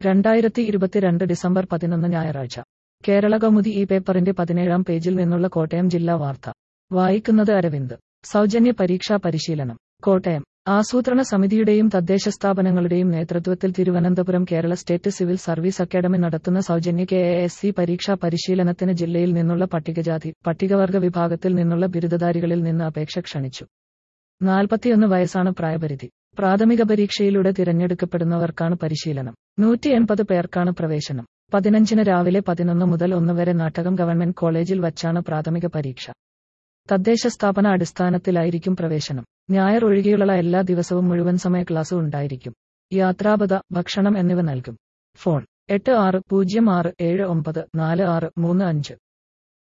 രണ്ടായിരത്തി ഇരുപത്തിരണ്ട് ഡിസംബർ പതിനൊന്ന് ഞായറാഴ്ച കേരള കൗമുദി ഈ പേപ്പറിന്റെ പതിനേഴാം പേജിൽ നിന്നുള്ള കോട്ടയം ജില്ലാ വാർത്ത വായിക്കുന്നത് അരവിന്ദ് സൗജന്യ പരീക്ഷാ പരിശീലനം കോട്ടയം ആസൂത്രണ സമിതിയുടെയും തദ്ദേശ സ്ഥാപനങ്ങളുടെയും നേതൃത്വത്തിൽ Thiruvananthapuram Kerala state civil service academy നടത്തുന്ന സൗജന്യ കെ എ എസ് സി പരീക്ഷാ പരിശീലനത്തിന് ജില്ലയിൽ നിന്നുള്ള പട്ടികജാതി പട്ടികവർഗ വിഭാഗത്തിൽ നിന്നുള്ള ബിരുദധാരികളിൽ നിന്ന് അപേക്ഷ ക്ഷണിച്ചു നാൽപ്പത്തിയൊന്ന് വയസ്സാണ് പ്രായപരിധി പ്രാഥമിക പരീക്ഷയിലൂടെ തിരഞ്ഞെടുക്കപ്പെടുന്നവർക്കാണ് പരിശീലനം നൂറ്റി എൺപത് പേർക്കാണ് പ്രവേശനം പതിനഞ്ചിന് രാവിലെ പതിനൊന്ന് മുതൽ ഒന്ന് വരെ നാട്ടകം ഗവൺമെന്റ് കോളേജിൽ വച്ചാണ് പ്രാഥമിക പരീക്ഷ തദ്ദേശ സ്ഥാപന അടിസ്ഥാനത്തിലായിരിക്കും പ്രവേശനം ഞായർ ഒഴികെയുള്ള എല്ലാ ദിവസവും മുഴുവൻ സമയ ക്ലാസ് ഉണ്ടായിരിക്കും യാത്രാപത ഭക്ഷണം എന്നിവ നൽകും ഫോൺ എട്ട് ആറ് പൂജ്യം ആറ് ഏഴ് ഒമ്പത് നാല് ആറ് മൂന്ന് അഞ്ച്